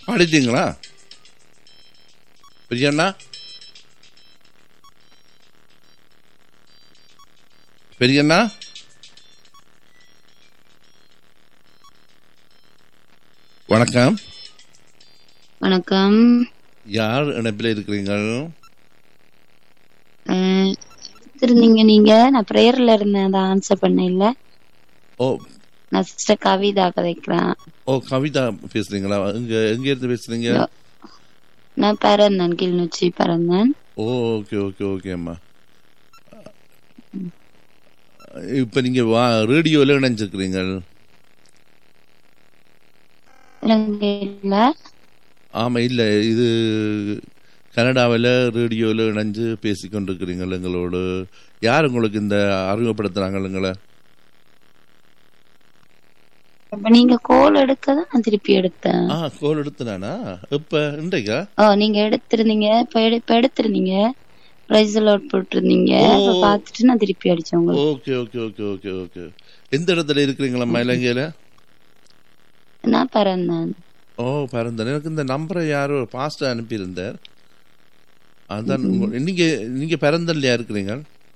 பாடிட்டீங்களா பெரியண்ணா பெரியண்ணா வணக்கம் வணக்கம் யார் இணைப்பில் இருக்கிறீர்கள் அஹ், எடுத்திருந்தீங்க நீங்க நான் பிரேயர்ல இருந்தேன் அதை ஆன்சர் பண்ண இல்ல ஓ நான் சிஸ்டர் கவிதா கதைக்கிறேன் ஓ கவிதா பேசுறீங்களா எங்க எங்க இருந்து பேசுறீங்க நான் பிறந்தேன் கிளிநொச்சி பிறந்தேன் ஓ ஓகே ஓகே ஓகே அம்மா இப்ப நீங்க வா ரேடியோல இணைஞ்சிருக்கிறீங்க இலங்கையில ஆமா இல்ல இது கனடாவில் ரேடியோவில் இணைஞ்சு பேசிக்கொண்டிருக்கிறீங்கள் எங்களோடு யார் உங்களுக்கு இந்த அறிமுகப்படுத்துறாங்க எங்களை அப்ப நீங்க கோல் எடுக்கதான் நான் திருப்பி எடுத்தேன் ஆ கோல் எடுத்துனானா இப்ப இன்றைக்கா ஓ நீங்க எடுத்திருந்தீங்க இப்ப எடு- இப்ப எடுத்திருந்தீங்க பிரைஸ் லோட் போட்டிருந்தீங்க அப்ப ஓ. பாத்துட்டு நான் திருப்பி அடிச்சேன் உங்களுக்கு okay okay okay okay okay எந்த இடத்துல இருக்கிறீங்களா இலங்கையில நான் பிறந்தேன் ஓ பரந்தன் எனக்கு இந்த நம்பரை யாரோ பாஸ்டர் அனுப்பியிருந்தார் அதான் உங்க- நீங்க நீங்க பரந்தன்லையா இருக்கிறீங்க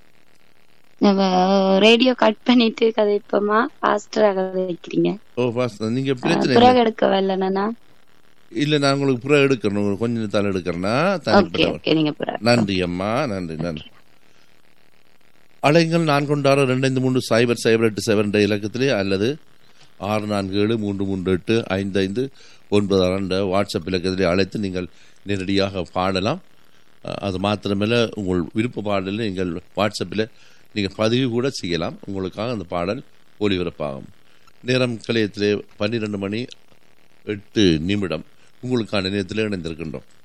ரேடியோ கட் பண்ணிட்டு கதைப்போமா பாஸ்டரா கதைக்கிறீங்க ஓ பாஸ்டர் நீங்க பிரச்சனை பிறகு இல்லை எடுக்க வரலனா இல்ல நான் உங்களுக்கு புற எடுக்கணும் கொஞ்சம் தலை எடுக்கிறேன்னா ஓகே தனிப்பட்ட ஓகே நீங்க பிறகு நன்றி அம்மா நன்றி நன்றி அலைங்கள் நான் கொண்டாட ரெண்டு ஐந்து மூன்று சைபர் சைபர் எட்டு செவன் என்ற இலக்கத்திலே அல்லது ஆறு நான்கு ஏழு மூன்று மூன்று எட்டு ஐந்து ஐந்து ஒன்பது ஆறு என்ற வாட்ஸ்அப் இலக்கத்திலே அழைத்து நீங்கள் நேரடியாக பாடலாம் அஹ், அது மாத்திரமல்ல உங்கள் விருப்ப பாடலில் நீங்கள் வாட்ஸ்அப்பில் நீங்கள் பதிவு கூட செய்யலாம் உங்களுக்காக அந்த பாடல் ஒளிபரப்பாகும் நேரம் கலையத்திலே பன்னிரெண்டு மணி எட்டு நிமிடம் உங்களுக்கான நேரத்தில் இணைந்திருக்கின்றோம்